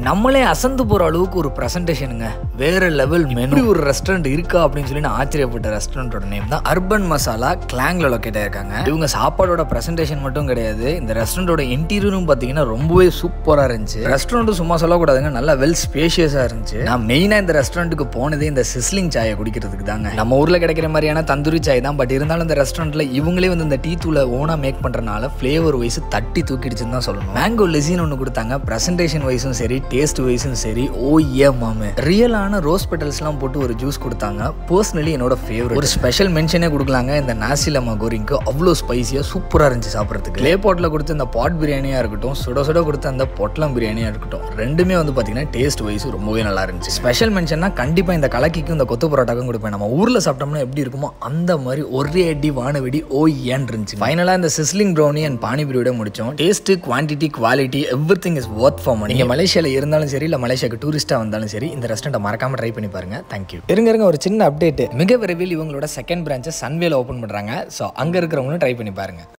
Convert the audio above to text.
நம்மளே அசந்து போற அளவுக்கு ஒரு பிரசன்டேஷனுங்க வேற லெவல் மெனு ஒரு ரெஸ்டாரண்ட் இருக்கா அப்படின்னு சொல்லி நான் ஆச்சரியப்பட்ட ரெஸ்டாரண்டோட நேம் தான் அர்பன் மசாலா கிளாங்ல லொக்கேட் ஆயிருக்காங்க இவங்க சாப்பாடோட பிரசன்டேஷன் மட்டும் கிடையாது இந்த ரெஸ்டாரண்டோட இன்டீரியரும் பார்த்தீங்கன்னா ரொம்பவே சூப்பரா இருந்துச்சு ரெஸ்டாரண்ட் சும்மா சொல்லக்கூடாதுங்க நல்லா வெல் ஸ்பேஷியஸா இருந்துச்சு நான் மெயினா இந்த ரெஸ்டாரண்ட்டுக்கு போனதே இந்த சிஸ்லிங் சாயை குடிக்கிறதுக்கு தாங்க நம்ம ஊர்ல கிடைக்கிற மாதிரியான தந்தூரி சாய் தான் பட் இருந்தாலும் இந்த ரெஸ்டாரண்ட்ல இவங்களே வந்து இந்த டீ தூளை ஓனா மேக் பண்றதுனால ஃப்ளேவர் வைஸ் தட்டி தூக்கிடுச்சுன்னு தான் சொல்லணும் மேங்கோ லெசின் ஒன்று கொடுத்தாங்க பிரசன்டேஷன் வைஸும் சரி டேஸ்ட் வைஸும் சரி ஓ ஏ மாமே ரியலான ரோஸ் பெட்டல்ஸ்லாம் போட்டு ஒரு ஜூஸ் கொடுத்தாங்க பர்சனலி என்னோட ஃபேவரட் ஒரு ஸ்பெஷல் மென்ஷனே கொடுக்கலாங்க இந்த நாசிலமா கோரிங்க்கு அவ்வளோ ஸ்பைசியாக சூப்பராக இருந்துச்சு சாப்பிட்றதுக்கு லே பாட்டில் கொடுத்த இந்த பாட் பிரியாணியாக இருக்கட்டும் சுட சுட கொடுத்த அந்த பொட்டலம் பிரியாணியாக இருக்கட்டும் ரெண்டுமே வந்து பார்த்தீங்கன்னா டேஸ்ட் வைஸ் ரொம்பவே நல்லா இருந்துச்சு ஸ்பெஷல் மென்ஷன்னா கண்டிப்பாக இந்த கலக்கிக்கும் இந்த கொத்து பரோட்டாக்கும் கொடுப்பேன் நம்ம ஊரில் சாப்பிட்டோம்னா எப்படி இருக்குமோ அந்த மாதிரி ஒரே அடி வானவெடி ஓ ஏன் இருந்துச்சு ஃபைனலாக இந்த சிஸ்லிங் ப்ரௌனி அண்ட் பானிபூரியோட முடிச்சோம் taste quantity quality everything is worth for money நீங்கள் மலேசியாவில் இருந்தாலும் சரி இல்லை மலேசியாவுக்கு டூரிஸ்ட்டாக வந்தாலும் சரி இந்த ரெஸ்டாரண்ட்டை மறக்காம ட்ரை பண்ணி பாருங்க தேங்க்யூ இருங்க இருங்க ஒரு சின்ன அப்டேட் மிக விரைவில் இவங்களோட செகண்ட் பிரான்ச்சை சன்வேல ஓப்பன் பண்ணுறாங்க ஸோ அங்கே இருக்கிறவங்களும் ட்ரை பண்ணி பாருங்க